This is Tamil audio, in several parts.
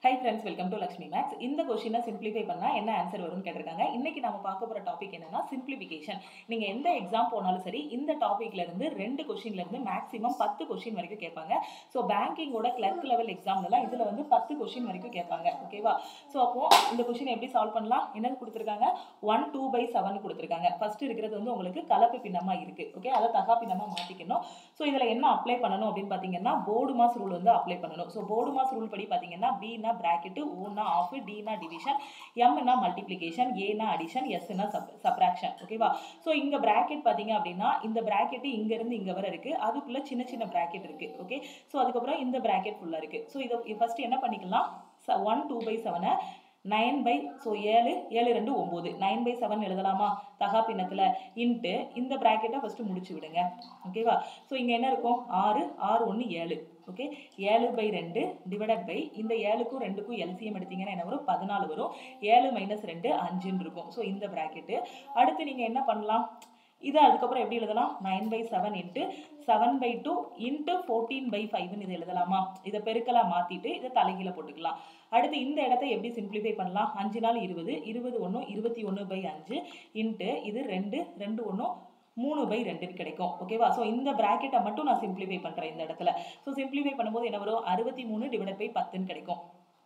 high friends welcome to Lakshmi maths இந்த கொஷினை சிம்பிளிஃபை பண்ணால் என்ன ஆன்சர் வரும்னு கேட்டிருக்காங்க இன்னைக்கு நம்ம பார்க்க போகிற டாபிக் என்னன்னா சிம்பிளிஃபிகேஷன் நீங்கள் எந்த எக்ஸாம் போனாலும் சரி இந்த டாப்பிக்ல இருந்து ரெண்டு கொஷின்ல இருந்து மேக்ஸிமம் பத்து கொஷின் வரைக்கும் கேட்பாங்க ஸோ பேங்கிங்கோட கிளர்க் லெவல் எக்ஸாம்லாம் இதில் வந்து பத்து கொஷின் வரைக்கும் கேட்பாங்க ஓகேவா ஸோ அப்போ இந்த கொஷின் எப்படி சால்வ் பண்ணலாம் என்னது கொடுத்துருக்காங்க ஒன் டூ பை செவன் கொடுத்துருக்காங்க ஃபர்ஸ்ட் இருக்கிறது வந்து உங்களுக்கு கலப்பு பின்னமாக இருக்கு ஓகே அதை தகா பின்னமாக மாற்றிக்கணும் ஸோ இதில் என்ன அப்ளை பண்ணணும் அப்படின்னு பார்த்தீங்கன்னா போர்டு மாஸ் ரூல் வந்து அப்ளை பண்ணணும் ஸோ போர்டு மாஸ் ரூல் படி பார்த்தீங்கன்னா பின்னா பிராக்கெட்டு ஓனா ஆஃப் டினா டிவிஷன் எம்னா மல்டிப்ளிகேஷன் ஏனா அடிஷன் எஸ்னா சப் சப்ராக்ஷன் ஓகேவா ஸோ இங்கே பிராக்கெட் பார்த்தீங்க அப்படின்னா இந்த பிராக்கெட்டு இங்கேருந்து இங்கே வரை இருக்குது அதுக்குள்ளே சின்ன சின்ன பிராக்கெட் இருக்குது ஓகே ஸோ அதுக்கப்புறம் இந்த பிராக்கெட் ஃபுல்லாக இருக்குது ஸோ இதை ஃபஸ்ட்டு என்ன பண்ணிக்கலாம் ஒன் டூ பை செவனை நைன் பை ஸோ ஏழு ஏழு ரெண்டு ஒம்பது நைன் பை செவன் எழுதலாமா தகா பின்னத்தில் இன்ட்டு இந்த ப்ராக்கெட்டை ஃபஸ்ட்டு முடிச்சு விடுங்க ஓகேவா ஸோ இங்கே என்ன இருக்கும் ஆறு ஆறு ஒன்று ஏழு ஓகே ஏழு பை ரெண்டு டிவைடட் பை இந்த ஏழுக்கும் ரெண்டுக்கும் எல்சிஎம் எடுத்தீங்கன்னா என்ன வரும் பதினாலு வரும் ஏழு மைனஸ் ரெண்டு அஞ்சுன்னு இருக்கும் ஸோ இந்த ப்ராக்கெட்டு அடுத்து நீங்கள் என்ன பண்ணலாம் இதை அதுக்கப்புறம் எப்படி எழுதலாம் nine by seven into seven by two into fourteen by ஃபைவ்னு இது எழுதலாமா இதை பெருக்கலாக மாற்றிட்டு இதை தலைகீழ போட்டுக்கலாம் அடுத்து இந்த இடத்த எப்படி சிம்பிளிஃபை பண்ணலாம் அஞ்சு நாள் இருபது இருபது ஒன்று இருபத்தி ஒன்று பை அஞ்சு இன்ட்டு இது ரெண்டு ரெண்டு ஒன்று மூணு பை ரெண்டுன்னு கிடைக்கும் ஓகேவா ஸோ இந்த ப்ராக்கெட்டை மட்டும் நான் சிம்பிளிஃபை பண்ணுறேன் இந்த இடத்துல ஸோ சிம்பிளிஃபை பண்ணும்போது என்ன வரும் அறுபத்தி மூணு டிவைட் பை பத்துன்னு கிடைக்கும்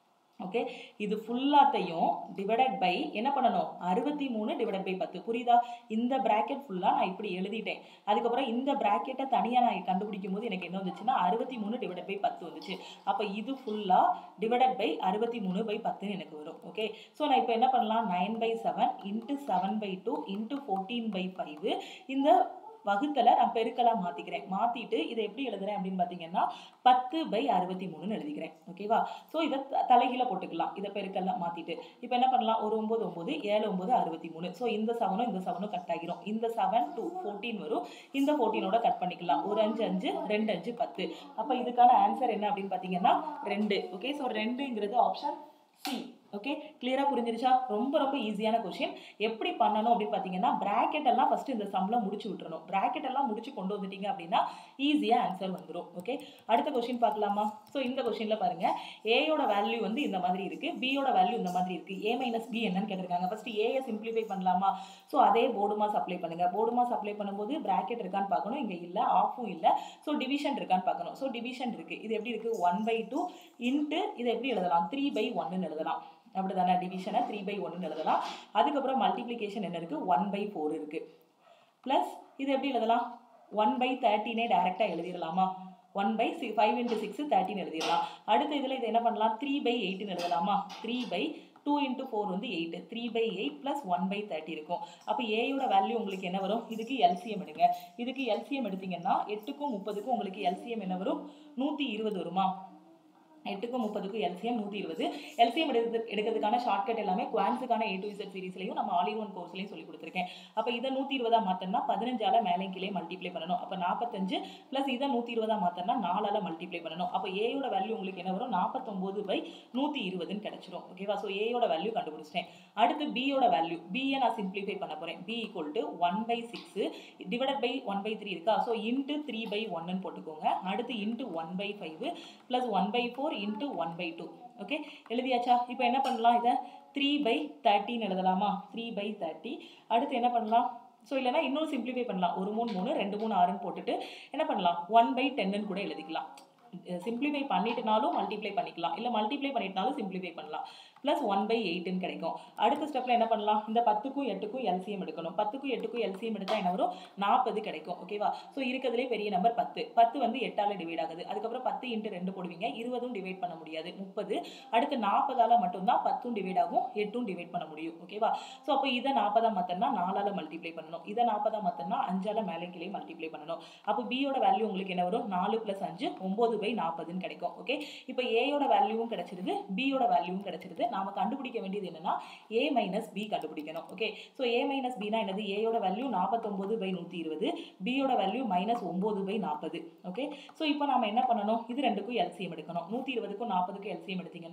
ஓகே இது ஃபுல்லாத்தையும் டிவைடட் பை என்ன பண்ணணும் அறுபத்தி மூணு டிவைடட் பை பத்து புரியுதா இந்த ப்ராக்கெட் ஃபுல்லாக நான் இப்படி எழுதிட்டேன் அதுக்கப்புறம் இந்த ப்ராக்கெட்டை தனியாக நான் கண்டுபிடிக்கும் போது எனக்கு என்ன வந்துச்சுன்னா அறுபத்தி மூணு டிவைடட் பை பத்து வந்துச்சு அப்போ இது ஃபுல்லாக டிவைடட் பை அறுபத்தி மூணு பை பத்துன்னு எனக்கு வரும் ஓகே ஸோ நான் இப்போ என்ன பண்ணலாம் nine by seven into seven by two into fourteen by five இந்த வகுத்தலை நான் பெருக்கலாக மாற்றிக்கிறேன் மாற்றிட்டு இதை எப்படி எழுதுறேன் அப்படின்னு பார்த்தீங்கன்னா பத்து பை அறுபத்தி மூணுன்னு எழுதிக்கிறேன் ஓகேவா ஸோ இதை தலைகீழ போட்டுக்கலாம் இதை பெருக்கெல்லாம் மாற்றிட்டு இப்போ என்ன பண்ணலாம் ஒரு ஒம்பது ஒம்பது ஏழு ஒம்பது அறுபத்தி மூணு ஸோ இந்த செவனும் இந்த செவனும் கட் ஆகிரும் இந்த செவன் டூ ஃபோர்டீன் வரும் இந்த ஃபோர்டீனோட கட் பண்ணிக்கலாம் ஒரு அஞ்சு அஞ்சு ரெண்டு அஞ்சு பத்து அப்போ இதுக்கான ஆன்சர் என்ன அப்படின்னு பார்த்தீங்கன்னா ரெண்டு ஓகே ஸோ ரெண்டுங்கிறது ஆப்ஷன் சி ஓகே கிளியராக புரிஞ்சிருச்சா ரொம்ப ரொம்ப ஈஸியான கொஷின் எப்படி பண்ணணும் அப்படின்னு பார்த்தீங்கன்னா ப்ராக்கெட் எல்லாம் ஃபஸ்ட்டு இந்த சம்மில் முடிச்சு விட்டுறணும் ப்ராக்கெட் எல்லாம் முடிச்சு கொண்டு வந்துட்டீங்க அப்படின்னா ஈஸியாக ஆன்சர் வந்துடும் ஓகே அடுத்த கொஷின் பார்க்கலாமா ஸோ இந்த கொஷினில் பாருங்கள் ஏயோட வேல்யூ வந்து இந்த மாதிரி இருக்குது பியோட வேல்யூ இந்த மாதிரி இருக்குது ஏ மைனஸ் பி என்னன்னு கேட்டிருக்காங்க ஃபஸ்ட்டு ஏயை சிம்பிளிஃபை பண்ணலாமா ஸோ அதே போர்டு மாஸ் அப்ளை பண்ணுங்கள் போர்டு மாஸ் அப்ளை பண்ணும்போது ப்ராக்கெட் இருக்கான்னு பார்க்கணும் இங்கே இல்லை ஆஃபும் இல்லை ஸோ டிவிஷன் இருக்கான்னு பார்க்கணும் ஸோ டிவிஷன் இருக்குது இது எப்படி இருக்குது ஒன் பை டூ இன்ட்டு இதை எப்படி எழுதலாம் த்ரீ பை ஒன்னு எழுதலாம் அப்படி தானே டிவிஷனை த்ரீ பை ஒன்னு எழுதலாம் அதுக்கப்புறம் மல்டிப்ளிகேஷன் என்ன இருக்குது ஒன் பை ஃபோர் இருக்குது ப்ளஸ் இது எப்படி எழுதலாம் ஒன் பை தேர்ட்டினே டேரெக்டாக எழுதிடலாமா one by c five into six thirteen எழுதிடலாம் அடுத்த இதில் இது என்ன பண்ணலாம் த்ரீ பை எயிட்னு எழுதலாமா three by two into four வந்து eight three by eight plus one by thirty இருக்கும் அப்போ ஏயோட வேல்யூ உங்களுக்கு என்ன வரும் இதுக்கு எல்சிஎம் எடுங்க இதுக்கு எல்சிஎம் எடுத்தீங்கன்னா எட்டுக்கும் முப்பதுக்கும் உங்களுக்கு எல்சிஎம் என்ன வரும் நூற்றி இருபது வருமா எட்டுக்கும் முப்பதுக்கும் எல்சிஎம் நூற்றி இருபது எல்சிஎம் எடுக்கிறது எடுக்கிறதுக்கான ஷார்ட்கட் எல்லாமே குவான்ஸுக்கான ஏ டு இசட் சீரீஸ்லையும் நம்ம ஆல் இன் ஒன் கோர்ஸ்லையும் சொல்லி கொடுத்துருக்கேன் அப்போ இதை நூற்றி இருபதாக மாற்றினா பதினஞ்சால் மேலே கீழே மல்டிப்ளை பண்ணணும் அப்போ நாற்பத்தஞ்சு ப்ளஸ் இதை நூற்றி இருபதாக மாற்றினா நாலால் மல்டிப்ளை பண்ணணும் அப்போ ஏயோட வேல்யூ உங்களுக்கு என்ன வரும் நாற்பத்தொம்போது பை நூற்றி இருபதுன்னு கிடச்சிரும் ஓகேவா ஸோ ஏயோட வேல்யூ கண்டுபிடிச்சிட்டேன் அடுத்து பியோட வேல்யூ பியை நான் சிம்பிளிஃபை பண்ண போகிறேன் b equal to one by six divided by one by three இருக்கா ஸோ இன்ட்டு த்ரீ பை ஒன்னு போட்டுக்கோங்க அடுத்து into one by five plus one by four into one by two okay எழுதியாச்சா இப்போ என்ன பண்ணலாம் இதை த்ரீ பை தேர்ட்டின்னு எழுதலாமா த்ரீ பை தேர்ட்டி அடுத்து என்ன பண்ணலாம் ஸோ இல்லைனா இன்னும் சிம்பிளிஃபை பண்ணலாம் ஒரு மூணு மூணு ரெண்டு மூணு ஆறுன்னு போட்டுட்டு என்ன பண்ணலாம் ஒன் பை டென்னு கூட எழுதிக்கலாம் சிம்பிளிஃபை பண்ணிட்டுனாலும் மல்டிப்ளை பண்ணிக்கலாம் இல்லை மல்டிப்ளை பண்ணிட்டுனாலும் சிம்பிளிஃபை பண்ணலாம் ப்ளஸ் ஒன் பை எயிட்டுன்னு கிடைக்கும் அடுத்த ஸ்டெப்பில் என்ன பண்ணலாம் இந்த பத்துக்கும் எட்டுக்கும் எல்சிஎம் எடுக்கணும் பத்துக்கும் எட்டுக்கும் எல்சிஎம் எடுத்தால் என்ன வரும் நாற்பது கிடைக்கும் ஓகேவா ஸோ இருக்கிறதுலே பெரிய நம்பர் பத்து பத்து வந்து எட்டால் டிவைட் ஆகுது அதுக்கப்புறம் பத்து இன்ட்டு ரெண்டு போடுவீங்க இருபதும் டிவைட் பண்ண முடியாது முப்பது அடுத்து நாற்பதால் மட்டும்தான் பத்தும் டிவைட் ஆகும் எட்டும் டிவைட் பண்ண முடியும் ஓகேவா ஸோ அப்போ இதை நாற்பதாக மாற்றினா நாலால் மல்டிப்ளை பண்ணணும் இதை நாற்பதாக மாற்றினா அஞ்சால் மேலே கீழே மல்டிப்ளை பண்ணணும் அப்போ பியோட வேல்யூ உங்களுக்கு என்ன வரும் நாலு ப்ளஸ் அஞ்சு ஒம்பது பை நாற்பதுன்னு கிடைக்கும் ஓகே இப்போ ஏயோட வேல்யூவும் கிடைச்சிருது பியோட வேல்யூவும் கிடைச்சிருது நாம கண்டுபிடிக்க வேண்டியது என்னன்னா ஏ மைனஸ் பி கண்டுபிடிக்கணும் ஓகே ஸோ ஏ மைனஸ் பினா என்னது ஏயோட வேல்யூ நாற்பத்தொம்போது பை நூற்றி இருபது பியோட வேல்யூ மைனஸ் ஒம்பது பை நாற்பது ஓகே ஸோ இப்போ நாம என்ன பண்ணணும் இது ரெண்டுக்கும் எல்சிஎம் எடுக்கணும் நூற்றி இருபதுக்கும் நாற்பதுக்கும் எல்சிஎம் எடுத்தீங்கன்னா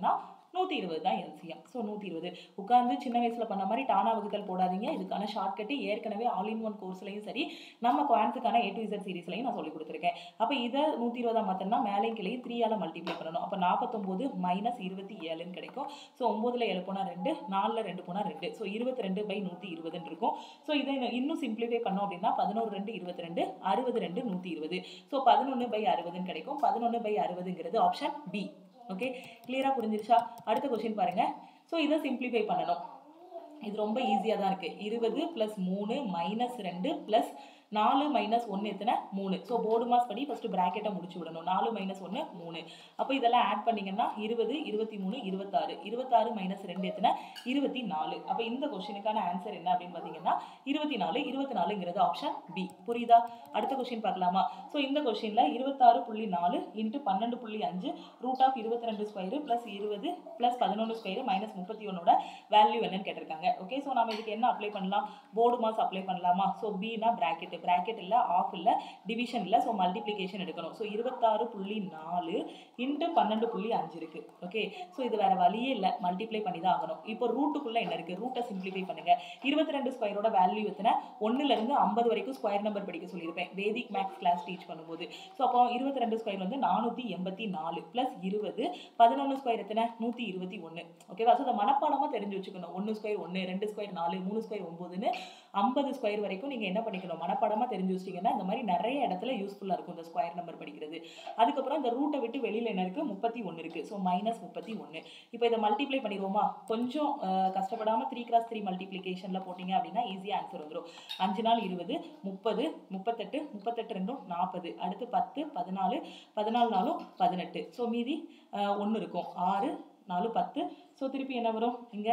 நூற்றி இருபது தான் எல்சிஎம் ஸோ நூற்றி இருபது உட்காந்து சின்ன வயசில் பண்ண மாதிரி டானா வகுத்தல் போடாதீங்க இதுக்கான ஷார்ட்கட்டு ஏற்கனவே ஆல் இன் ஒன் கோர்ஸ்லையும் சரி நம்ம குவான்ஸுக்கான ஏ டு இசட் சீரிஸ்லையும் நான் சொல்லி கொடுத்துருக்கேன் அப்போ இதை நூற்றி இருபதாம் மாத்திரம்னா மேலே கிளையும் த்ரீயால் மல்டிப்ளை பண்ணணும் அப்போ நாற்பத்தொம்போது மைனஸ் இருபத்தி ஏழுன்னு கிடைக்கும் ஸோ ஒம்போதில் ஏழு போனால் ரெண்டு நாலில் ரெண்டு போனால் ரெண்டு ஸோ இருபத்தி ரெண்டு பை நூற்றி இருபதுன்னு இருக்கும் ஸோ இதை இன்னும் சிம்பிளிஃபை பண்ணோம் அப்படின்னா பதினோரு ரெண்டு இருபத்தி ரெண்டு அறுபது ரெண்டு நூற்றி இருபது ஸோ பதினொன்று பை அறுபதுன்னு கிடைக்கும் பதினொன்று பை அறுபதுங்கிறது ஆப்ஷன் பி ஓகே கிளியராக புரிஞ்சிருச்சா அடுத்த கொஸ்டின் பாருங்க ஸோ இதை சிம்பிளிஃபை பண்ணணும் இது ரொம்ப ஈஸியாக தான் இருக்குது இருபது ப்ளஸ் மூணு மைனஸ் ரெண்டு ப்ளஸ் நாலு மைனஸ் ஒன்று எத்தனை மூணு ஸோ போர்டு மாஸ் படி ஃபஸ்ட்டு ப்ராக்கெட்டை முடிச்சு விடணும் நாலு மைனஸ் ஒன்று மூணு அப்போ இதெல்லாம் ஆட் பண்ணிங்கன்னா இருபது இருபத்தி மூணு இருபத்தாறு இருபத்தாறு மைனஸ் ரெண்டு எத்தனை இருபத்தி நாலு அப்போ இந்த கொஸ்டினுக்கான ஆன்சர் என்ன அப்படின்னு பார்த்தீங்கன்னா இருபத்தி நாலு இருபத்தி நாலுங்கிறது ஆப்ஷன் பி புரியுதா அடுத்த கொஸ்டின் பார்க்கலாமா ஸோ இந்த கொஸ்டினில் இருபத்தாறு புள்ளி நாலு இன்ட்டு பன்னெண்டு புள்ளி அஞ்சு ரூட் ஆஃப் இருபத்தி ரெண்டு ஸ்கொயரு ப்ளஸ் இருபது ப்ளஸ் பதினொன்று ஸ்கொயரு மைனஸ் முப்பத்தி ஒன்னோட வேல்யூ என்னன்னு கேட்டிருக்காங்க ஓகே ஸோ நம்ம இதுக்கு என்ன அப்ளை பண்ணலாம் போர்டு மாஸ் அப்ளை பண்ணலாமா ஸோ பினா பிராக்கெட் பிராக்கெட் இல்லை ஆஃப் இல்லை டிவிஷன் இல்லை ஸோ மல்டிப்ளிகேஷன் எடுக்கணும் ஸோ இருபத்தாறு புள்ளி நாலு இன்ட்டு பன்னெண்டு புள்ளி அஞ்சு இருக்குது ஓகே ஸோ இது வேற வழியே இல்லை மல்டிப்ளை பண்ணி தான் ஆகணும் இப்போ ரூட்டுக்குள்ளே என்ன இருக்குது ரூட்டை சிம்பிளிஃபை பண்ணுங்க இருபத்தி ரெண்டு ஸ்கொயரோட வேல்யூ எத்தனை ஒன்றுலேருந்து ஐம்பது வரைக்கும் ஸ்கொயர் நம்பர் படிக்க சொல்லியிருப்பேன் வேதிக் மேக்ஸ் கிளாஸ் டீச் பண்ணும்போது ஸோ அப்போ இருபத்தி ரெண்டு ஸ்கொயர் வந்து நானூற்றி எண்பத்தி நாலு ப்ளஸ் இருபது பதினொன்று ஸ்கொயர் எத்தனை நூற்றி இருபத்தி ஒன்று ஓகேவா ஸோ அதை மனப்பாடமாக தெரிஞ்சு வச்சுக்கணும் ஒன்று ஸ்கொயர் ஒன்று ரெண்டு ஸ்கொயர் நாலு மூணு ஸ்கொயர் ஒம்போதுன்னு ஐம்பது ஸ்கொயர் வரைக்கும் நீங்கள் என்ன பண்ணிக்கணும் மனப்பாடமாக தெரிஞ்சு வச்சிட்டிங்கன்னா இந்த மாதிரி நிறைய இடத்துல யூஸ்ஃபுல்லாக இருக்கும் இந்த ஸ்கொயர் நம்பர் படிக்கிறது அதுக்கப்புறம் இந்த ரூட்டை விட்டு வெளியில் என்ன இருக்குது முப்பத்தி ஒன்று இருக்குது ஸோ மைனஸ் முப்பத்தி ஒன்று இப்போ இதை மல்டிப்ளை பண்ணிடுவோமா கொஞ்சம் கஷ்டப்படாமல் த்ரீ கிராஸ் த்ரீ மல்டிப்ளிகேஷனில் போட்டிங்க அப்படின்னா ஈஸியாக ஆன்சர் வந்துடும் அஞ்சு நாள் இருபது முப்பது முப்பத்தெட்டு முப்பத்தெட்டு ரெண்டும் நாற்பது அடுத்து பத்து பதினாலு பதினாலு நாளும் பதினெட்டு ஸோ மீதி ஒன்று இருக்கும் ஆறு நாலு பத்து ஸோ திருப்பி என்ன வரும் இங்கே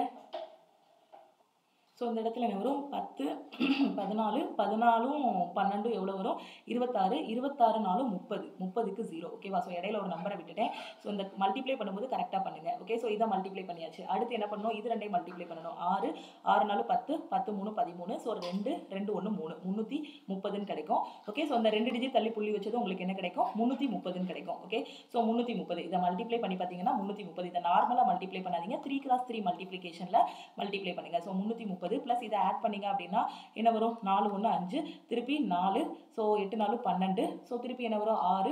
ஸோ இந்த இடத்துல என்ன வரும் பத்து பதினாலு பதினாலும் பன்னெண்டும் எவ்வளோ வரும் இருபத்தாறு இருபத்தாறு நாலும் முப்பது முப்பதுக்கு ஜீரோ ஓகேவா ஸோ இடையில ஒரு நம்பரை விட்டுட்டேன் ஸோ இந்த மல்டிப்ளை பண்ணும்போது கரெக்டாக பண்ணுங்க ஓகே ஸோ இதை மல்டிப்ளை பண்ணியாச்சு அடுத்து என்ன பண்ணணும் இது ரெண்டையும் மல்டிப்ளை பண்ணணும் ஆறு ஆறு நாலு பத்து பத்து மூணு பதிமூணு ஸோ ரெண்டு ரெண்டு ஒன்று மூணு முந்நூற்றி முப்பதுன்னு கிடைக்கும் ஓகே ஸோ அந்த ரெண்டு டிஜிட் தள்ளி புள்ளி வச்சது உங்களுக்கு என்ன கிடைக்கும் முந்நூற்றி முப்பதுன்னு கிடைக்கும் ஓகே ஸோ முந்நூற்றி முப்பது இதை மல்டிப்ளை பண்ணி பார்த்தீங்கன்னா முந்நூற்றி முப்பது இதை நார்மலாக மல்டிப்ளை பண்ணாதீங்க த்ரீ கிளாஸ் த்ரீ மல்டிப்ளிகேஷனில் மல்டிப்ளை பண்ணுங்க ஸோ முந்நூற்றி முப்பது ப்ளஸ் இதை ஆட் பண்ணீங்க அப்படின்னா என்ன வரும் நாலு ஒன்று அஞ்சு திருப்பி நாலு ஸோ எட்டு நாலு பன்னெண்டு ஸோ திருப்பி என்ன வரும் ஆறு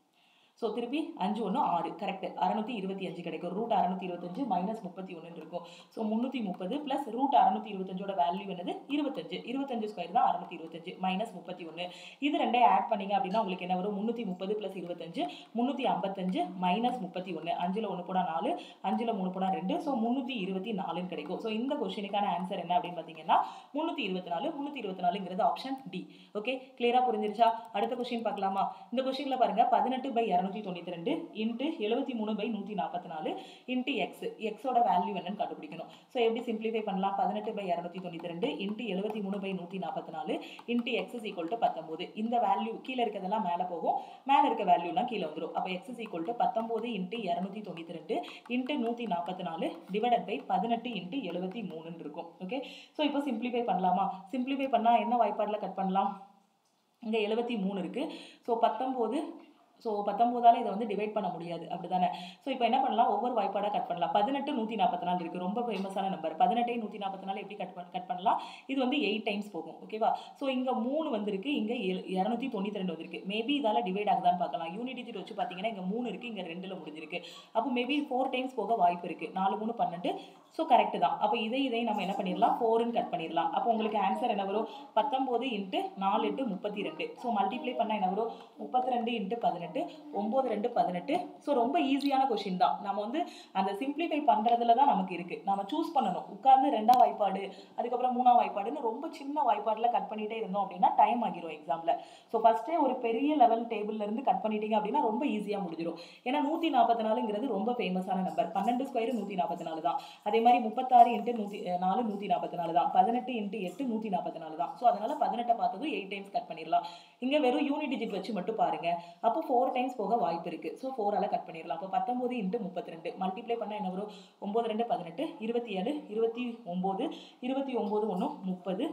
ஸோ திருப்பி அஞ்சு ஒன்று ஆறு கரெக்ட் அறநூற்றி இருபத்தி அஞ்சு கிடைக்கும் ரூட் அறநூற்றி இருபத்தஞ்சு மைனஸ் முப்பத்தி ஒன்று இருக்கும் ஸோ முந்நூற்றி முப்பது ப்ளஸ் ரூட் அறநூற்றி இருபத்தஞ்சோட வேல்யூ என்னது இருபத்தஞ்சு இருபத்தஞ்சு ஸ்கொயர் தான் அறநூற்றி இருபத்தஞ்சு மைனஸ் முப்பத்தி ஒன்று இது ரெண்டே ஆட் பண்ணீங்க அப்படின்னா உங்களுக்கு என்ன வரும் முந்நூற்றி முப்பது ப்ளஸ் இருபத்தஞ்சு முந்நூற்றி ஐம்பத்தஞ்சு மைனஸ் முப்பத்தி ஒன்று அஞ்சில் ஒன்று போனால் நாலு அஞ்சில் மூணு போனால் ரெண்டு ஸோ முந்நூற்றி இருபத்தி நாலுன்னு கிடைக்கும் ஸோ இந்த கொஸ்டினுக்கான ஆன்சர் என்ன அப்படின்னு பார்த்தீங்கன்னா முந்நூற்றி இருபத்தி நாலு முந்நூற்றி இருபத்தி நாலுங்கிறது ஆப்ஷன் டி ஓகே கிளியராக புரிஞ்சிருச்சா அடுத்த கொஸ்டின் பார்க்கலாமா இந்த கொஸ்டினில் பாருங்க பதினெட்டு பை இரநூத்தி தொண்ணூற்றி ரெண்டு இன்ட்டு எழுபத்தி மூணு பை நூற்றி நாற்பத்தி நாலு இன்ட்டு எக்ஸ் எக்ஸோட வேல்யூ என்னன்னு கண்டுபிடிக்கணும் ஸோ எப்படி சிம்பிளிஃபை பண்ணலாம் பதினெட்டு பை இரநூத்தி தொண்ணூற்றி ரெண்டு இன்ட்டு எழுபத்தி மூணு பை நூற்றி நாற்பத்தி நாலு into x is equal to பத்தொம்போது இந்த வேல்யூ கீழே இருக்கிறதெல்லாம் மேலே போகும் மேலே இருக்க வேல்யூலாம் கீழே வந்துடும் அப்போ எக்ஸ் இஸ் ஈக்குவல் டு பத்தொம்போது இன்ட்டு இரநூத்தி தொண்ணூற்றி ரெண்டு இன்ட்டு நூற்றி நாற்பத்தி நாலு டிவைடட் பை பதினெட்டு இன்ட்டு எழுபத்தி மூணுன்னு இருக்கும் ஓகே ஸோ இப்போ சிம்பிளிஃபை பண்ணலாமா சிம்பிளிஃபை பண்ணால் என்ன வாய்ப்பாடில் கட் பண்ணலாம் இங்கே எழுபத்தி மூணு இருக்குது ஸோ பத்தொம்போது ஸோ பத்தொம்போதால் இதை வந்து டிவைட் பண்ண முடியாது அப்படி தானே ஸோ இப்போ என்ன பண்ணலாம் ஒவ்வொரு வாய்ப்பாடாக கட் பண்ணலாம் பதினெட்டு நூற்றி நாற்பத்தி நாலு இருக்குது ரொம்ப ஃபேமஸான நம்பர் பதினெட்டை நூற்றி நாற்பத்தி நாலு எப்படி கட் பண்ண கட் பண்ணலாம் இது வந்து எயிட் டைம்ஸ் போகும் ஓகேவா ஸோ இங்கே மூணு வந்திருக்கு இங்கே இரநூத்தி தொண்ணூற்றி ரெண்டு வந்திருக்கு மேபி இதால் டிவைட் ஆகுதான்னு பார்க்கலாம் யூனிட் டிஜிட் வச்சு பார்த்தீங்கன்னா இங்கே மூணு இருக்குது இங்கே ரெண்டில் முடிஞ்சிருக்கு அப்போ மேபி ஃபோர் டைம்ஸ் போக வாய்ப்பு இருக்குது நாலு மூணு பன்னெண்டு ஸோ கரெக்டு தான் அப்போ இதை இதை நம்ம என்ன பண்ணிடலாம் ஃபோருன்னு கட் பண்ணிடலாம் அப்போ உங்களுக்கு ஆன்சர் என்ன வரும் பத்தொம்போது இன்ட்டு நாலு எட்டு முப்பத்தி ரெண்டு ஸோ மல்டிப்ளை பண்ணால் என்ன வரும் முப்பத்தி ரெண்டு இன்ட்டு பதினெட்டு ஒம்பது ரெண்டு பதினெட்டு ஸோ ரொம்ப ஈஸியான கொஷின் தான் நம்ம வந்து அந்த சிம்பிளிஃபை பண்ணுறதுல தான் நமக்கு இருக்குது நம்ம சூஸ் பண்ணணும் உட்கார்ந்து ரெண்டாம் வாய்ப்பாடு அதுக்கப்புறம் மூணாம் வாய்ப்பாடுன்னு ரொம்ப சின்ன வாய்ப்பாடில் கட் பண்ணிகிட்டே இருந்தோம் அப்படின்னா டைம் ஆகிரும் எக்ஸாமில் ஸோ ஃபஸ்ட்டே ஒரு பெரிய லெவல் டேபிள்ல இருந்து கட் பண்ணிட்டீங்க அப்படின்னா ரொம்ப ஈஸியாக முடிஞ்சிடும் ஏன்னா நூற்றி நாற்பத்தி நாலுங்கிறது ரொம்ப ஃபேமஸான நம்பர் பன்னெண்டு ஸ்கொயர் நூற்றி நாற்பத்தி நாலு தான் அதே மாதிரி முப்பத்தாறு இன்ட்டு நூற்றி நாலு நூற்றி நாற்பத்தி நாலு தான் பதினெட்டு இன்ட்டு எட்டு நூற்றி நாற்பத்தி நாலு தான் ஸோ அதனால பதினெட்டை பார்த்ததும் எயிட் டைம்ஸ் கட் பண்ணிடலாம் இங்கே வெறும் யூனிட் டிஜிட் வச்சு மட்டும் பாருங்க அப்போ ஃபோர் டைம்ஸ் போக வாய்ப்பு இருக்கு ஸோ ஃபோரால் கட் பண்ணிடலாம் அப்போ பத்தொம்போது இன்ட்டு முப்பத்தி ரெண்டு மல்டிப்ளை பண்ணால் என்ன வரும் ஒம்பது ரெண்டு பதினெட்டு இருபத்தி ஏழு இருபத்தி ஒம்பது இருபத்தி ஒம்பது ஒன்று முப்பது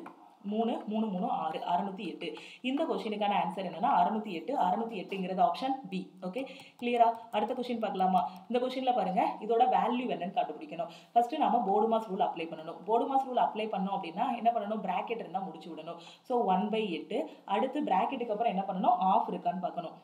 மூணு மூணு மூணு ஆறு அறுநூத்தி எட்டு இந்த கொஸ்டினுக்கான ஆன்சர் என்னன்னா அறுநூத்தி எட்டு அறுநூத்தி எட்டுங்கிறது ஆப்ஷன் பி ஓகே கிளியரா அடுத்த கொஸ்டின் பார்க்கலாமா இந்த கொஸ்டின்ல பாருங்க இதோட வேல்யூ என்னன்னு கண்டுபிடிக்கணும் ஃபர்ஸ்ட் நாம போர்டு மாஸ் ரூல் அப்ளை பண்ணணும் போர்டு மாஸ் ரூல் அப்ளை பண்ணோம் அப்படின்னா என்ன பண்ணணும் பிராக்கெட் இருந்தா முடிச்சு விடணும் ஸோ ஒன் பை எட்டு அடுத்து பிராக்கெட்டுக்கு அப்புறம் என்ன பண்ணணும் ஆஃப் இருக்கான்னு பார்க்கணும்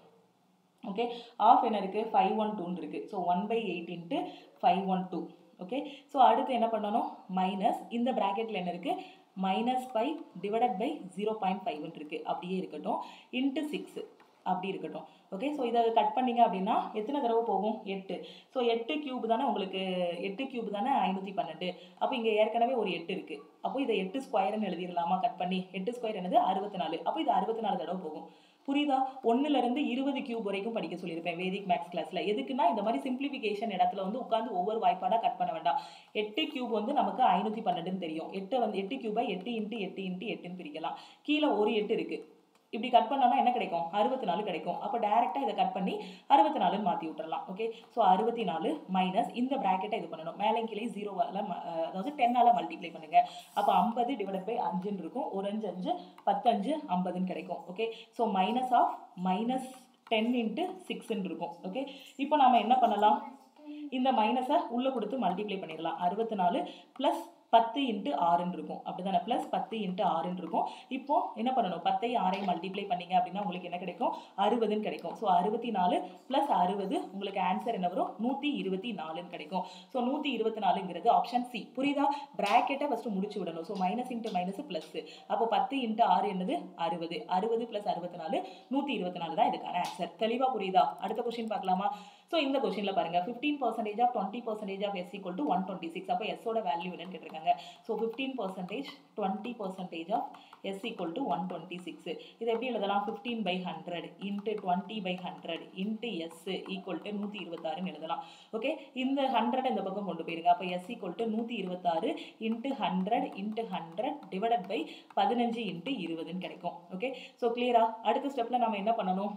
ஓகே ஆஃப் என்ன இருக்கு ஃபைவ் ஒன் டூன்னு இருக்கு so one by eight into five one two okay so அடுத்து என்ன பண்ணணும் மைனஸ் இந்த பிராக்கெட்ல என்ன இருக்கு minus five divided by zero point ஃபைவ்னு இருக்கு அப்படியே இருக்கட்டும் இன்ட்டு சிக்ஸ் அப்படி இருக்கட்டும் ஓகே ஸோ இதை கட் பண்ணீங்க அப்படின்னா எத்தனை தடவை போகும் எட்டு ஸோ எட்டு கியூப் தானே உங்களுக்கு எட்டு கியூப் தானே ஐநூற்றி பன்னெண்டு அப்போ இங்கே ஏற்கனவே ஒரு எட்டு இருக்குது அப்போ இதை எட்டு ஸ்கொயர்னு எழுதிடலாமா கட் பண்ணி எட்டு ஸ்கொயர் என்னது அறுபத்தி நாலு அப்போ இது அறுபத்தி நாலு தடவை போகும் புரியுதா ஒண்ணுல இருந்து இருபது கியூப் வரைக்கும் படிக்க சொல்லியிருப்பேன் வேதிக் மேக்ஸ் கிளாஸ்ல எதுக்குன்னா இந்த மாதிரி சிம்பிளிஃபிகேஷன் இடத்துல வந்து உட்காந்து ஒவ்வொரு வாய்ப்பாடா கட் பண்ண வேண்டாம் எட்டு கியூப் வந்து நமக்கு ஐநூத்தி பன்னெண்டுன்னு தெரியும் எட்டு வந்து எட்டு கியூபை எட்டு இன்ட்டு எட்டு இன்ட்டு எட்டுன்னு பிரிக்கலாம் கீழே ஒரு எட்டு இருக்கு இப்படி கட் பண்ணோம்னா என்ன கிடைக்கும் அறுபத்தி நாலு கிடைக்கும் அப்போ டேரெக்டாக இதை கட் பண்ணி அறுபத்தி நாலுன்னு மாற்றி விட்டுறலாம் ஓகே ஸோ அறுபத்தி நாலு மைனஸ் இந்த ப்ராக்கெட்டை இது பண்ணணும் மேலே கீழே ஜீரோவால் அதாவது டென்னால் மல்டிப்ளை பண்ணுங்க அப்போ ஐம்பது டிவைட் பை அஞ்சுன்னு இருக்கும் ஒரு அஞ்சு அஞ்சு பத்தஞ்சு ஐம்பதுன்னு கிடைக்கும் okay so minus of minus ten into சிக்ஸ்ன்னு இருக்கும் ஓகே இப்போ நாம என்ன பண்ணலாம் இந்த மைனஸை உள்ளே கொடுத்து மல்டிப்ளை பண்ணிடலாம் அறுபத்தி நாலு ப்ளஸ் பத்து இன்ட்டு ஆறுன்னு இருக்கும் அப்படிதானே ப்ளஸ் பத்து இன்ட்டு ஆறுன்னு இருக்கும் இப்போ என்ன பண்ணணும் பத்தை ஆறையும் மல்டிப்ளை பண்ணீங்க அப்படின்னா உங்களுக்கு என்ன கிடைக்கும் அறுபதுன்னு கிடைக்கும் ஸோ அறுபத்தி நாலு ப்ளஸ் அறுபது உங்களுக்கு ஆன்சர் என்ன வரும் நூற்றி இருபத்தி நாலுன்னு கிடைக்கும் ஸோ நூற்றி இருபத்தி நாலுங்கிறது ஆப்ஷன் சி புரியுதா ப்ராக்கெட்டை ஃபஸ்ட்டு முடிச்சு விடணும் so minus into minus plus அப்போ பத்து இன்ட்டு ஆறு என்னது அறுபது அறுபது ப்ளஸ் அறுபத்தி நாலு நூற்றி இருபத்தி நாலு தான் இதுக்கான ஆன்சர் தெளிவாக புரியுதா அடுத்த கொஸ்டின் பார்க்கலாமா ஸோ இந்த கொஸ்டினில் பாருங்க fifteen percentage of twenty percentage of s equal to one twenty six அப்போ எஸ்ஸோட வேல்யூ என்னன்னு கேட்டிருக்காங்க so fifteen percentage twenty percentage of s equal to one twenty six இது எப்படி எழுதலாம் fifteen by hundred into twenty by hundred into s equal to நூற்றி இருபத்தாறுன்னு எழுதலாம் ஓகே இந்த ஹண்ட்ரட் இந்த பக்கம் கொண்டு போயிருங்க அப்போ எஸ் ஈக்குவல் டு நூற்றி இருபத்தாறு into hundred into hundred divided by பதினஞ்சு இன்ட்டு இருபதுன்னு கிடைக்கும் ஓகே ஸோ கிளியரா அடுத்த ஸ்டெப்பில் நம்ம என்ன பண்ணணும்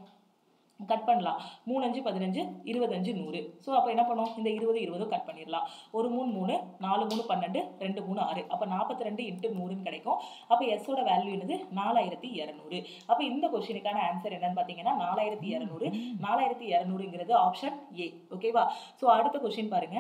கட் பண்ணலாம் மூணு அஞ்சு பதினஞ்சு இருபத்தஞ்சு நூறு ஸோ அப்போ என்ன பண்ணோம் இந்த இருபது இருபதும் கட் பண்ணிடலாம் ஒரு மூணு மூணு நாலு மூணு பன்னெண்டு ரெண்டு மூணு ஆறு அப்போ நாற்பத்தி ரெண்டு இன்ட்டு நூறுன்னு கிடைக்கும் அப்போ எஸ்ஸோட வேல்யூ என்னது நாலாயிரத்தி இரநூறு அப்போ இந்த கொஸ்டினுக்கான ஆன்சர் என்னன்னு பார்த்தீங்கன்னா நாலாயிரத்தி இரநூறு நாலாயிரத்தி இரநூறுங்கிறது ஆப்ஷன் ஏ ஓகேவா ஸோ அடுத்த கொஸ்டின் பாருங்க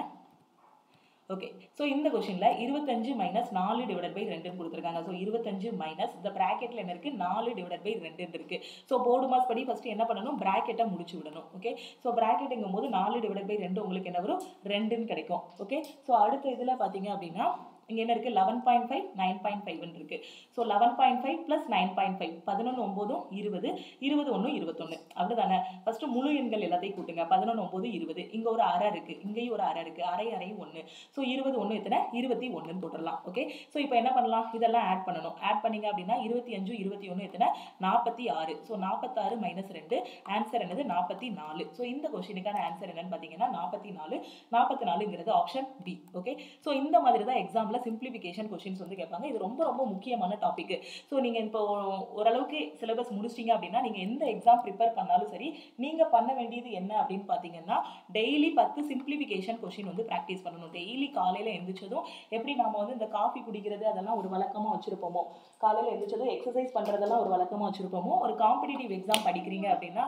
ஓகே ஸோ இந்த கொஷினில் இருபத்தஞ்சு மைனஸ் நாலு டிவைட் பை ரெண்டுன்னு கொடுத்துருக்காங்க ஸோ இருபத்தஞ்சு மைனஸ் இந்த ப்ராக்கெட்டில் என்ன இருக்குது நாலு டிவைட் பை ரெண்டுன்னு இருக்குது ஸோ போர்டு மாஸ் படி ஃபஸ்ட்டு என்ன பண்ணணும் ப்ராக்கெட்டை முடிச்சு விடணும் ஓகே ஸோ ப்ராக்கெட்டுங்கும் போது நாலு டிவைட் பை ரெண்டு உங்களுக்கு என்ன வரும் ரெண்டுன்னு கிடைக்கும் ஓகே ஸோ அடுத்த இதில் பார்த்தீங்க அப்படின்னா இங்கே என்ன இருக்குது eleven point five nine point ஃபைவ்னு இருக்குது so eleven point five plus nine point five பதினொன்று ஒம்போதும் இருபது இருபது ஒன்று இருபத்தொன்று அப்படி தானே ஃபஸ்ட்டு முழு எண்கள் எல்லாத்தையும் கூட்டுங்க பதினொன்று ஒம்பது இருபது இங்கே ஒரு அரை இருக்குது இங்கேயும் ஒரு அரை இருக்குது அரை அரையும் ஒன்று ஸோ இருபது ஒன்று எத்தனை இருபத்தி ஒன்றுன்னு போட்டுடலாம் ஓகே ஸோ இப்போ என்ன பண்ணலாம் இதெல்லாம் ஆட் பண்ணணும் ஆட் பண்ணீங்க அப்படின்னா இருபத்தி அஞ்சு இருபத்தி ஒன்று எத்தனை நாற்பத்தி ஆறு ஸோ நாற்பத்தாறு மைனஸ் ரெண்டு ஆன்சர் என்னது நாற்பத்தி நாலு ஸோ இந்த கொஸ்டினுக்கான ஆன்சர் என்னன்னு பார்த்தீங்கன்னா நாற்பத்தி நாலு நாற்பத்தி நாலுங்கிறது ஆப்ஷன் பி ஓகே ஸோ இந்த மாதிரி தான் எக்ஸாமில் சிம்பிளிஃபிகேஷன் கொஸ்டின்ஸ் வந்து கேட்பாங்க இது ரொம்ப ரொம்ப முக்கியமான டாபிக் ஸோ நீங்கள் இப்போ ஓரளவுக்கு சிலபஸ் முடிச்சிட்டீங்க அப்படின்னா நீங்கள் எந்த எக்ஸாம் ப்ரிப்பேர் பண்ணாலும் சரி நீங்கள் பண்ண வேண்டியது என்ன அப்படின்னு பார்த்தீங்கன்னா டெய்லி பத்து சிம்பிளிஃபிகேஷன் கொஸ்டின் வந்து ப்ராக்டிஸ் பண்ணணும் டெய்லி காலையில் எந்திரிச்சதும் எப்படி நாம வந்து இந்த காஃபி குடிக்கிறது அதெல்லாம் ஒரு வழக்கமாக வச்சுருப்போமோ காலையில் எந்திரிச்சதும் எக்ஸசைஸ் பண்ணுறதெல்லாம் ஒரு வழக்கமாக வச்சுருப்போமோ ஒரு காம்படிட்டிவ் எக்ஸாம் படிக்கிறீங்க அப்படின்னா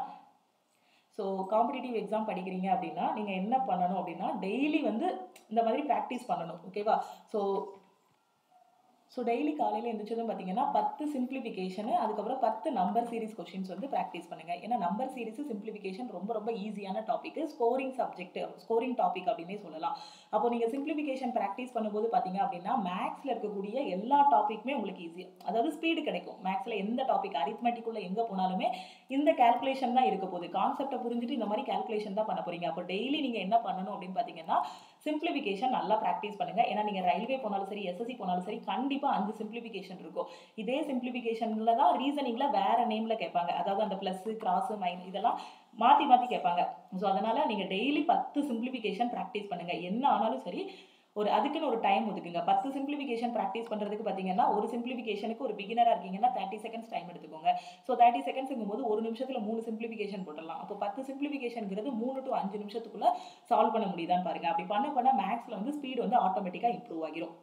ஸோ காம்படிட்டிவ் எக்ஸாம் படிக்கிறீங்க அப்படின்னா நீங்கள் என்ன பண்ணணும் அப்படின்னா டெய்லி வந்து இந்த மாதிரி ப்ராக்டிஸ் பண்ணணும் ஓகேவா ஸோ ஸோ டெய்லி காலையில் எழுந்திரிச்சதும் பார்த்தீங்கன்னா பத்து சிம்பிளிஃபிகேஷனு அதுக்கப்புறம் பத்து நம்பர் சீரிஸ் கொஷின்ஸ் வந்து ப்ராக்டிஸ் பண்ணுங்கள் ஏன்னா நம்பர் சீரிஸ் சிம்பிளிஃபிகேஷன் ரொம்ப ரொம்ப ஈஸியான topic scoring subject scoring topic அப்படின்னே சொல்லலாம் அப்போ நீங்கள் சிம்பிளிஃபிகேஷன் ப்ராக்டிஸ் பண்ணும்போது பார்த்தீங்க அப்படின்னா மேக்ஸில் இருக்கக்கூடிய எல்லா டாப்பிக்குமே உங்களுக்கு ஈஸி அதாவது ஸ்பீடு கிடைக்கும் மேக்ஸில் எந்த டாபிக் அரித்மெட்டிக்குள்ளே எங்கே போனாலுமே இந்த கால்குலேஷன் தான் இருக்க போகுது கான்செப்டை புரிஞ்சுட்டு இந்த மாதிரி கால்குலேஷன் தான் பண்ண போறீங்க அப்போ டெய்லி நீங்கள் என்ன பண்ணணும் அப்படின்னு பார்த்தீங்கன்னா சிம்பிளிஃபிகேஷன் நல்லா ப்ராக்டிஸ் பண்ணுங்க ஏன்னா நீங்கள் ரயில்வே போனாலும் சரி எஸ்எஸ்சி போனாலும் சரி கண்டிப்பாக அஞ்சு சிம்பிளிஃபிகேஷன் இருக்கும் இதே சிம்பிளிஃபிகேஷனில் தான் ரீசனிங்கில் வேற நேமில் கேட்பாங்க அதாவது அந்த ப்ளஸ் கிராஸ் மைன் இதெல்லாம் மாற்றி மாற்றி கேட்பாங்க ஸோ அதனால் நீங்கள் டெய்லி பத்து சிம்பிளிஃபிகேஷன் ப்ராக்டிஸ் பண்ணுங்க என்ன ஆனாலும் சரி ஒரு அதுக்குன்னு ஒரு டைம் ஒதுக்குங்க பத்து சிம்பிளிஃபிகேஷன் ப்ராக்டிஸ் பண்ணுறதுக்கு பார்த்தீங்கன்னா ஒரு சிம்பிளிஃபிகேஷனுக்கு ஒரு பிகினராக இருக்கீங்கன்னா தேர்ட்டி செகண்ட்ஸ் டைம் எடுத்துக்கோங்க ஸோ தேர்ட்டி செகண்ட்ஸுங்கும் போது ஒரு நிமிஷத்தில் மூணு சிம்பிளிஃபிகேஷன் போட்டுடலாம் அப்போ பத்து சிம்பிளிஃபிகேஷனுங்கிறது மூணு டு அஞ்சு நிமிஷத்துக்குள்ள சால்வ் பண்ண முடியுதான்னு பாருங்க அப்படி பண்ண பண்ண மேக்ஸில் வந்து ஸ்பீடு வந்து ஆட்டோமேட்டிக்காக இம்ப்ரூவ் ஆகிரும்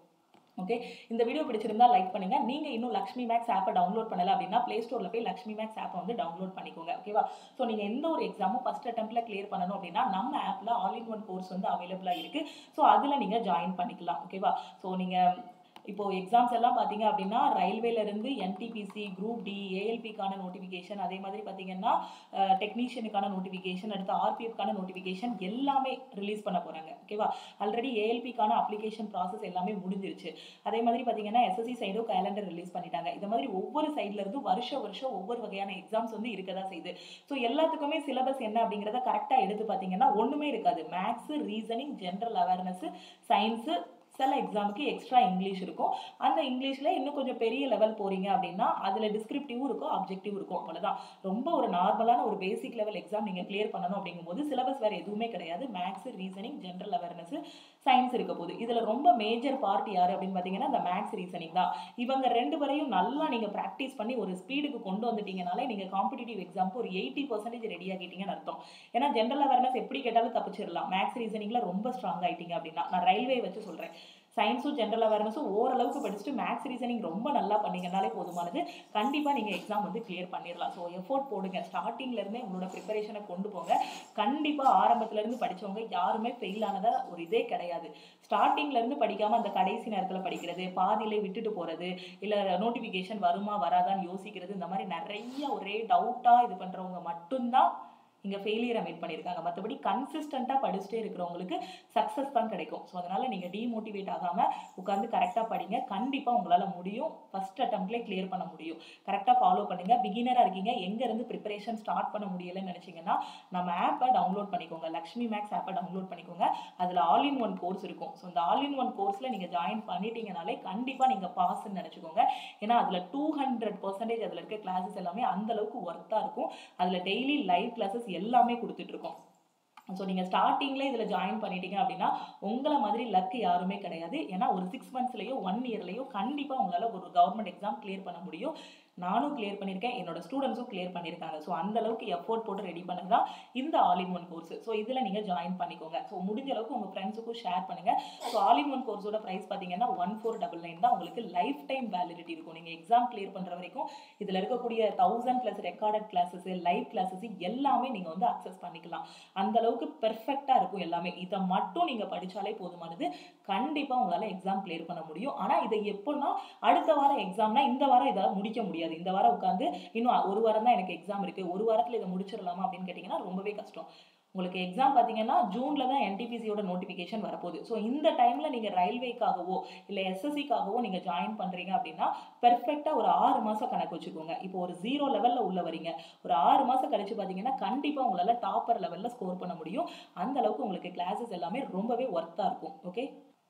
ஓகே இந்த வீடியோ பிடிச்சிருந்தா லைக் பண்ணுங்க நீங்க இன்னும் லக்ஷ்மி மேக்ஸ் ஆப்பை டவுன்லோட் பண்ணல அப்படின்னா ப்ளே ஸ்டோர்ல போய் லக்ஷ்மி மேக்ஸ் ஆப்பை வந்து டவுன்லோட் பண்ணிக்கோங்க ஓகேவா ஸோ நீங்க எந்த ஒரு எக்ஸாமும் ஃபர்ஸ்ட் அட்டம்ப்ட்ல கிளியர் பண்ணணும் அப்படின்னா நம்ம ஆப்ல ஆல் இன் ஒன் கோர்ஸ் வந்து அவைலபிளா இருக்கு ஸோ அதுல நீங்க ஜாயின் பண்ணிக்கலாம் ஓகேவா ஸோ நீங்க இப்போ எக்ஸாம்ஸ் எல்லாம் பார்த்தீங்க அப்படின்னா ரயில்வேல இருந்து என்டிபிசி குரூப் டி ஏஎல்பிக்கான நோட்டிஃபிகேஷன் அதே மாதிரி பார்த்தீங்கன்னா டெக்னீஷியனுக்கான நோட்டிஃபிகேஷன் அடுத்து ஆர்பிஎஃப்கான நோட்டிஃபிகேஷன் எல்லாமே ரிலீஸ் பண்ண போறாங்க ஓகேவா ஆல்ரெடி ஏஎல்பிக்கான அப்ளிகேஷன் ப்ராசஸ் எல்லாமே முடிஞ்சிருச்சு அதே மாதிரி பார்த்தீங்கன்னா எஸ்எஸ்சி சைடும் கேலண்டர் ரிலீஸ் பண்ணிட்டாங்க இந்த மாதிரி ஒவ்வொரு சைட்ல இருந்து வருஷ வருஷம் ஒவ்வொரு வகையான எக்ஸாம்ஸ் வந்து இருக்கதா செய்யுது ஸோ எல்லாத்துக்குமே சிலபஸ் என்ன அப்படிங்கிறத கரெக்டாக எடுத்து பார்த்தீங்கன்னா ஒன்றுமே இருக்காது maths reasoning general awareness science சில எக்ஸாமுக்கு எக்ஸ்ட்ரா இங்கிலீஷ் இருக்கும் அந்த இங்கிலீஷில் இன்னும் கொஞ்சம் பெரிய லெவல் போறீங்க அப்படின்னா அதில் டிஸ்கிரிப்டிவும் இருக்கும் அப்ஜெக்டிவ் இருக்கும் அவ்வளோதான் ரொம்ப ஒரு நார்மலான ஒரு பேசிக் லெவல் எக்ஸாம் நீங்கள் கிளியர் பண்ணணும் அப்படிங்கும்போது சிலபஸ் வேறு எதுவுமே கிடையாது maths reasoning general awareness science இருக்க போகுது இதில் ரொம்ப மேஜர் பார்ட் யார் அப்படின்னு பார்த்தீங்கன்னா இந்த மேக்ஸ் ரீசனிங் தான் இவங்க ரெண்டு பேரையும் நல்லா நீங்கள் ப்ராக்டிஸ் பண்ணி ஒரு ஸ்பீடுக்கு கொண்டு வந்துட்டீங்கனாலே நீங்கள் காம்படிட்டிவ் எக்ஸாமுக்கு ஒரு எயிட்டி பர்சன்டேஜ் ரெடி ஆகிட்டீங்கன்னு அர்த்தம் ஏன்னா ஜென்ரல் அவேர்னஸ் எப்படி கேட்டாலும் தப்பிச்சிடலாம் மேக்ஸ் ரீசனிங்கில் ரொம்ப ஸ்ட்ராங் ஆயிட்டீங்க அப்படின்னா நான் ரயில்வே வச்சு சொல்கிறேன் சயின்ஸும் ஜென்ரல் அவேர்னஸும் ஓரளவுக்கு படிச்சுட்டு மேக்ஸ் ரீசனிங் ரொம்ப நல்லா பண்ணீங்கனாலே போதுமானது கண்டிப்பாக நீங்கள் எக்ஸாம் வந்து கிளியர் பண்ணிடலாம் ஸோ எஃபோர்ட் போடுங்க ஸ்டார்டிங்லேருந்தே உங்களோட ப்ரிப்பரேஷனை கொண்டு போங்க கண்டிப்பாக ஆரம்பத்துலேருந்து படித்தவங்க யாருமே ஃபெயில் ஆனதா ஒரு இதே கிடையாது ஸ்டார்டிங்லேருந்து படிக்காமல் அந்த கடைசி நேரத்தில் படிக்கிறது பாதியிலே விட்டுட்டு போகிறது இல்லை நோட்டிஃபிகேஷன் வருமா வராதான்னு யோசிக்கிறது இந்த மாதிரி நிறைய ஒரே டவுட்டாக இது பண்ணுறவங்க மட்டும்தான் இங்கே ஃபெயிலியரை மீட் பண்ணியிருக்காங்க மற்றபடி கன்சிஸ்டண்ட்டாக படிச்சுட்டே இருக்கிறவங்களுக்கு சக்ஸஸ் தான் கிடைக்கும் ஸோ அதனால் நீங்கள் டீமோட்டிவேட் ஆகாமல் உட்காந்து கரெக்டாக படிங்க கண்டிப்பாக உங்களால் முடியும் ஃபஸ்ட் அட்டம்ப்ட்லேயே கிளியர் பண்ண முடியும் கரெக்டாக ஃபாலோ பண்ணுங்கள் பிகினராக இருக்கீங்க எங்கேருந்து ப்ரிப்பரேஷன் ஸ்டார்ட் பண்ண முடியலைன்னு நினச்சிங்கன்னா நம்ம ஆப்பை டவுன்லோட் பண்ணிக்கோங்க லக்ஷ்மி மேக்ஸ் ஆப்பை டவுன்லோட் பண்ணிக்கோங்க அதில் ஆல் இன் ஒன் கோர்ஸ் இருக்கும் ஸோ இந்த ஆல் இன் ஒன் கோர்ஸில் நீங்கள் ஜாயின் பண்ணிட்டீங்கனாலே கண்டிப்பாக நீங்கள் பாஸ்ன்னு நினச்சிக்கோங்க ஏன்னா அதில் டூ ஹண்ட்ரட் பர்சன்டேஜ் அதில் இருக்க கிளாஸஸ் எல்லாமே அந்த அளவுக்கு ஒர்த்தாக இருக்கும் அதில் டெய்லி லைவ் கிளாஸஸ் எல்லாமே கொடுத்துட்ருக்கோம் ஸோ நீங்கள் ஸ்டார்டிங்கில் இதில் ஜாயின் பண்ணிட்டீங்க அப்படின்னா உங்களை மாதிரி லக் யாருமே கிடையாது ஏன்னா ஒரு சிக்ஸ் மந்த்ஸ்லேயோ ஒன் இயர்லேயோ கண்டிப்பாக உங்களால் ஒரு கவர்மெண்ட் எக்ஸாம் கிளியர் பண்ண முடியும் நானும் கிளியர் பண்ணியிருக்கேன் என்னோட ஸ்டூடெண்ட்ஸும் கிளியர் பண்ணியிருக்காங்க ஸோ அந்த அளவுக்கு எஃபோர்ட் போட்டு ரெடி பண்ணது தான் இந்த all in one course so இதில் நீங்கள் ஜாயின் பண்ணிக்கோங்க ஸோ முடிஞ்ச அளவுக்கு உங்கள் ஃப்ரெண்ட்ஸுக்கும் ஷேர் பண்ணுங்கள் ஸோ ஆல் இன் ஒன் கோர்ஸோட ப்ரைஸ் பார்த்தீங்கன்னா ஒன் ஃபோர் டபுள் நைன் தான் உங்களுக்கு லைஃப் டைம் வேலிடிட்டி இருக்கும் நீங்கள் எக்ஸாம் கிளியர் பண்ணுற வரைக்கும் இதில் இருக்கக்கூடிய thousand plus recorded classes live classes எல்லாமே நீங்கள் வந்து அக்சஸ் பண்ணிக்கலாம் அந்த அளவுக்கு பெர்ஃபெக்டாக இருக்கும் எல்லாமே இதை மட்டும் நீங்கள் படித்தாலே போதுமானது கண்டிப்பாக உங்களால் எக்ஸாம் கிளியர் பண்ண முடியும் ஆனால் இதை எப்போன்னா அடுத்த வாரம் எக்ஸாம்னா இந்த வாரம் இதால் முடிக்க முடியாது இந்த வாரம் உட்காந்து இன்னும் ஒரு வாரம் தான் எனக்கு எக்ஸாம் இருக்குது ஒரு வாரத்தில் இதை முடிச்சிடலாமா அப்படின்னு கேட்டிங்கன்னா ரொம்பவே கஷ்டம் உங்களுக்கு எக்ஸாம் பார்த்தீங்கன்னா ஜூனில் தான் என்டிபிசியோட நோட்டிஃபிகேஷன் வரப்போகுது ஸோ இந்த டைமில் நீங்கள் ரயில்வேக்காகவோ இல்லை எஸ்எஸ்சிக்காகவோ நீங்கள் ஜாயின் பண்ணுறீங்க அப்படின்னா பெர்ஃபெக்டாக ஒரு ஆறு மாதம் கணக்கு வச்சுக்கோங்க இப்போ ஒரு ஜீரோ லெவலில் உள்ள வரீங்க ஒரு ஆறு மாதம் கழிச்சு பார்த்தீங்கன்னா கண்டிப்பாக உங்களால் டாப்பர் லெவலில் ஸ்கோர் பண்ண முடியும் அந்த அளவுக்கு உங்களுக்கு கிளாஸஸ் எல்லாமே ரொம்பவே ஒர்த்தாக இருக்கும் ஓகே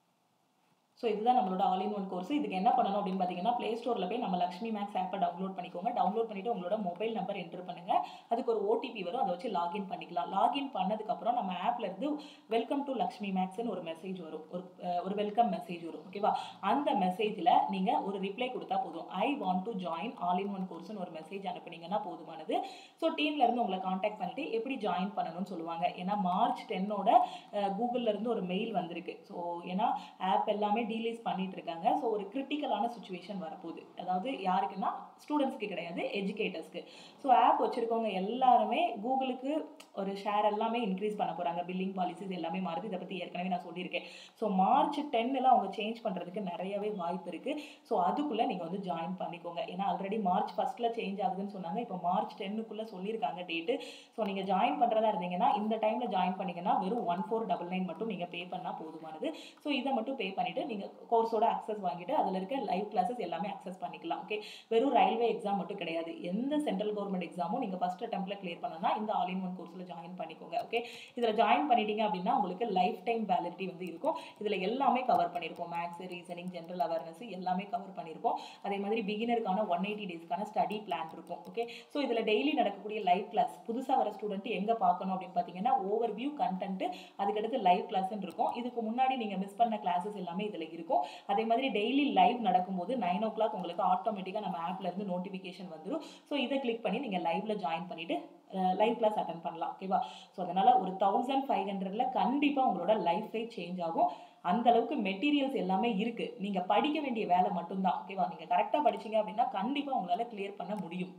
ஸோ இதுதான் நம்மளோட ஆல் இன் ஒன் கோர்ஸ் இதுக்கு என்ன பண்ணணும் அப்படின்னு பார்த்தீங்கன்னா ப்ளே ஸ்டோரில் போய் நம்ம லக்ஷ்மி மேக்ஸ் ஆப்பை டவுன்லோட் பண்ணிக்கோங்க டவுன்லோட் பண்ணிவிட்டு உங்களோட மொபைல் நம்பர் என்ட்ரு பண்ணுங்கள் அதுக்கு ஒரு ஓடிபி வரும் அதை வச்சு லாகின் பண்ணிக்கலாம் லாகின் பண்ணதுக்கப்புறம் நம்ம ஆப்ல இருந்து வெல்கம் டு லக்ஷ்மி மேக்ஸ்னு ஒரு மெசேஜ் வரும் ஒரு ஒரு வெல்கம் மெசேஜ் வரும் ஓகேவா அந்த மெசேஜில் நீங்கள் ஒரு ரிப்ளை கொடுத்தா போதும் I want to join all in one கோர்ஸ்னு ஒரு மெசேஜ் அனுப்புனீங்கன்னா போதுமானது ஸோ டீம்ல இருந்து உங்களை காண்டாக்ட் பண்ணிட்டு எப்படி ஜாயின் பண்ணணும்னு சொல்லுவாங்க ஏன்னா மார்ச் டென்னோட கூகுள்ல இருந்து ஒரு மெயில் வந்திருக்கு ஸோ ஏன்னா ஆப் எல்லாமே டீலேஸ் பண்ணிட்டு இருக்காங்க ஸோ ஒரு கிரிட்டிக்கலான சுச்சுவேஷன் வரப்போகுது அதாவது யாருக்குன்னா ஸ்டூடெண்ட்ஸ்க்கு கிடையாது எஜுகேட்டர்ஸ்க்கு ஸோ ஆப் வச்சிருக்கவங்க எல்லாருமே கூகுளுக்கு ஒரு ஷேர் எல்லாமே இன்க்ரீஸ் பண்ண போகிறாங்க பில்லிங் பாலிசிஸ் எல்லாமே மாறுது இதை பற்றி ஏற்கனவே நான் சொல்லியிருக்கேன் ஸோ மார்ச் டென்னில் அவங்க சேஞ்ச் பண்ணுறதுக்கு நிறையவே வாய்ப்பு இருக்குது ஸோ அதுக்குள்ளே நீங்கள் வந்து ஜாயின் பண்ணிக்கோங்க ஏன்னா ஆல்ரெடி மார்ச் ஃபஸ்ட்டில் சேஞ்ச் ஆகுதுன்னு சொன்னாங்க இப்போ மார்ச் டென்னுக்குள்ளே சொல்லியிருக்காங்க டேட்டு ஸோ நீங்கள் ஜாயின் பண்ணுறதா இருந்தீங்கன்னா இந்த டைமில் ஜாயின் பண்ணிங்கன்னா வெறும் ஒன் ஃபோர் டபுள் நைன் மட்டும் நீங்கள் பே பண்ணால் போதுமானது ஸோ இதை மட்டும் பே பண்ணிவிட்டு நீங்கள் கோர்ஸோட அக்சஸ் வாங்கிட்டு அதில் இருக்க லைவ் கிளாஸஸ் எல்லாமே அக்சஸ் பண்ணிக்கலாம் ஓகே வெறும் ரயில்வே எக்ஸாம் மட்டும் கிடையாது எந்த சென்ட்ரல் கவர்மெண்ட் எக்ஸாமும் நீங்கள் ஃபஸ்ட் அட்டம்ப்ட்ல கிளியர் பண்ணனா இந்த ஆல் இன் ஒன் கோர்ஸில் ஜாயின் பண்ணிக்கோங்க ஓகே இதில் ஜாயின் பண்ணிட்டீங்க அப்படின்னா உங்களுக்கு லைஃப் டைம் வேலிடிட்டி வந்து இருக்கும் இதில் எல்லாமே கவர் பண்ணியிருப்போம் மேக்ஸ் ரீசனிங் ஜென்ரல் அவேர்னஸ் எல்லாமே கவர் பண்ணியிருப்போம் அதே மாதிரி பிகினருக்கான ஒன் எயிட்டி டேஸ்க்கான ஸ்டடி பிளான் இருக்கும் ஓகே ஸோ இதில் டெய்லி நடக்கக்கூடிய லைவ் கிளாஸ் புதுசாக வர ஸ்டூடெண்ட் எங்கே பார்க்கணும் அப்படின்னு பார்த்தீங்கன்னா ஓவர் வியூ கண்டென்ட் அதுக்கடுத்து லைவ் கிளாஸ்ன்னு இருக்கும் இதுக்கு முன்னாடி நீங்கள் மிஸ் பண்ண கிளாஸஸ் எல்லாமே இதில் இருக்கும் அதே மாதிரி டெய்லி லைவ் நடக்கும்போது நைன் ஓ கிளாக் உங்களுக்கு ஆட்டோமேட்டிக்காக நம்ம ஆப்ல இருந்து நோட்டிஃபிகேஷன் வந்துடும் ஸோ இதை கிளிக் பண்ணி நீங்கள் லைவ்ல ஜாயின் பண்ணிட்டு லைவ் கிளாஸ் அட்டன் பண்ணலாம் ஓகேவா ஸோ அதனால் ஒரு தௌசண்ட் ஃபைவ் ஹண்ட்ரட்ல கண்டிப்பாக உங்களோட லைஃபே சேஞ்ச் ஆகும் அந்த அளவுக்கு மெட்டீரியல்ஸ் எல்லாமே இருக்கு நீங்க படிக்க வேண்டிய வேலை மட்டும்தான் ஓகேவா நீங்க கரெக்டாக படிச்சீங்க அப்படின்னா கண்டிப்பாக உங்களால கிளியர் பண்ண முடியும்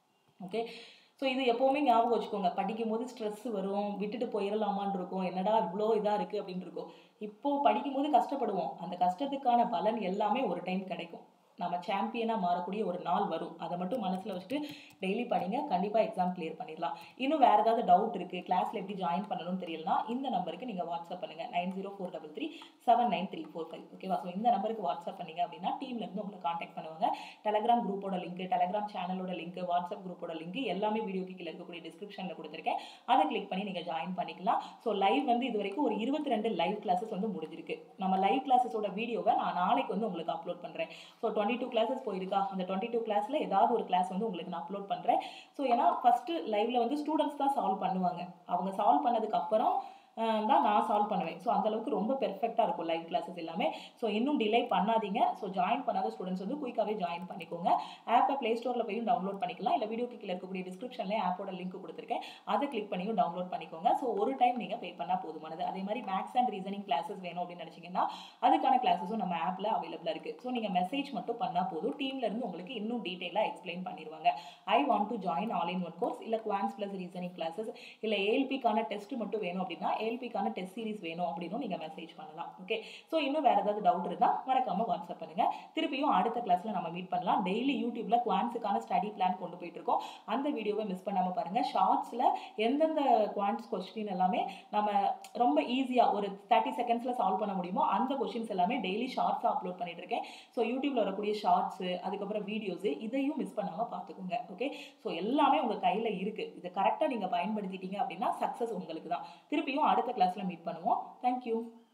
ஓகே ஸோ இது எப்போவுமே ஞாபகம் வச்சுக்கோங்க படிக்கும் போது ஸ்ட்ரெஸ் வரும் விட்டுட்டு போயிடலாமான்னு இருக்கும் என்னடா இவ்வளோ இதாக இருக்குது அப்படின்னு இருக்கும் இப்போ படிக்கும் போது கஷ்டப்படுவோம் அந்த கஷ்டத்துக்கான பலன் எல்லாமே ஒரு டைம் கிடைக்கும் நம்ம சாம்பியனாக மாறக்கூடிய ஒரு நாள் வரும் அதை மட்டும் மனசில் வச்சுட்டு டெய்லி படிங்க கண்டிப்பாக எக்ஸாம் கிளியர் பண்ணிடலாம் இன்னும் வேறு ஏதாவது டவுட் இருக்குது கிளாஸில் எப்படி ஜாயின் பண்ணணும்னு தெரியலனா இந்த நம்பருக்கு நீங்கள் வாட்ஸ்அப் பண்ணுங்கள் nine zero four double three seven nine three four five ஓகேவா ஸோ இந்த நம்பருக்கு வாட்ஸ்அப் பண்ணீங்க அப்படின்னா டீம்லேருந்து உங்களை காண்டாக்ட் பண்ணுவாங்க டெலகிராம் குரூப்போட லிங்க் டெலகிராம் சேனலோட லிங்க் வாட்ஸ்அப் குரூப்போட லிங்க் எல்லாமே வீடியோக்கு கீழே இருக்கக்கூடிய டிஸ்கிரிப்ஷனில் கொடுத்துருக்கேன் அதை கிளிக் பண்ணி நீங்கள் ஜாயின் பண்ணிக்கலாம் ஸோ லைவ் வந்து இது வரைக்கும் ஒரு இருபத்தி ரெண்டு லைவ் கிளாஸஸ் வந்து முடிஞ்சிருக்கு நம்ம லைவ் கிளாஸஸோட வீடியோவை நான் நாளைக்கு வந்து உங்களுக்கு அப்லோட் பண்ணுறேன் ஸோ டுவெண்ட்டி டூ கிளாஸஸ் போயிருக்கா அந்த டுவெண்ட்டி டூ கிளாஸில் ஏதாவது ஒரு கிளாஸ் வந்து உங்களுக்கு நான் அப்லோட் பண்ணுறேன் ஸோ ஏன்னா ஃபஸ்ட்டு லைவ்ல வந்து ஸ்டூடெண்ட்ஸ் தான் சால்வ் பண்ணுவாங்க அவங்க சால்வ் பண்ணதுக்கு அப்புறம் ஆஹ் தான் நான் சால்வ் பண்ணுவேன் ஸோ அந்த அளவுக்கு ரொம்ப பெர்ஃபெக்டாக இருக்கும் லைவ் கிளாஸஸ் எல்லாமே ஸோ இன்னும் டிலே பண்ணாதீங்க ஸோ ஜாயின் பண்ணாத ஸ்டூடெண்ட்ஸ் வந்து குயிக்காகவே ஜாயின் பண்ணிக்கோங்க ஆப்பை ப்ளே ஸ்டோரில் போயும் டவுன்லோட் பண்ணிக்கலாம் இல்லை வீடியோ கீழே இருக்கக்கூடிய டிஸ்கிரிப்ஷன்லேயே ஆப்போட லிங்க் கொடுத்துருக்கேன் அதை கிளிக் பண்ணியும் டவுன்லோட் பண்ணிக்கோங்க ஸோ ஒரு டைம் நீங்கள் பே பண்ணால் போதுமானது அதே மாதிரி மேக்ஸ் அண்ட் ரீசனிங் கிளாஸஸ் வேணும் அப்படின்னு நினச்சிங்கன்னா அதுக்கான கிளாஸஸும் நம்ம ஆப்பில் அவைலபிளாக இருக்குது ஸோ நீங்கள் மெசேஜ் மட்டும் பண்ணால் போதும் டீம்ல இருந்து உங்களுக்கு இன்னும் டீட்டெயிலாக எக்ஸ்பிளைன் பண்ணிடுவாங்க I want to join all in one course இல்லை குவான்ஸ் ப்ளஸ் ரீசனிங் கிளாஸஸ் இல்லை ஏஎல்பிக்கான டெஸ்ட் மட்டும் வேணும் அப்படின்னா ஏஎல்பிக்கான டெஸ்ட் சீரிஸ் வேணும் அப்படின்னு நீங்கள் மெசேஜ் பண்ணலாம் ஓகே ஸோ இன்னும் வேறு ஏதாவது டவுட் இருந்தால் மறக்காம வாட்ஸ்அப் பண்ணுங்க திருப்பியும் அடுத்த கிளாஸில் நம்ம மீட் பண்ணலாம் டெய்லி யூடியூப்ல குவான்ஸுக்கான ஸ்டடி பிளான் கொண்டு போயிட்டு இருக்கோம் அந்த வீடியோவை மிஸ் பண்ணாமல் பாருங்க ஷார்ட்ஸில் எந்தெந்த குவான்ஸ் கொஸ்டின் எல்லாமே நம்ம ரொம்ப ஈஸியாக ஒரு தேர்ட்டி செகண்ட்ஸில் சால்வ் பண்ண முடியுமோ அந்த கொஸ்டின்ஸ் எல்லாமே டெய்லி ஷார்ட்ஸாக அப்லோட் பண்ணிட்டு இருக்கேன் ஸோ யூடியூப்ல வரக்கூடிய ஷார்ட்ஸு அதுக்கப்புறம் வீடியோஸ் இதையும் மிஸ் பண்ணாமல் பார்த்துக்கோங்க ஓகே ஸோ எல்லாமே உங்கள் கையில் இருக்குது இதை கரெக்டாக நீங்கள் பயன்படுத்திட்டீங்க அப்படின்னா சக்ஸஸ் உங்களுக்கு தான் திருப்பியும் அடுத்த கிளாஸில் மீட் பண்ணுவோம் தேங்க்யூ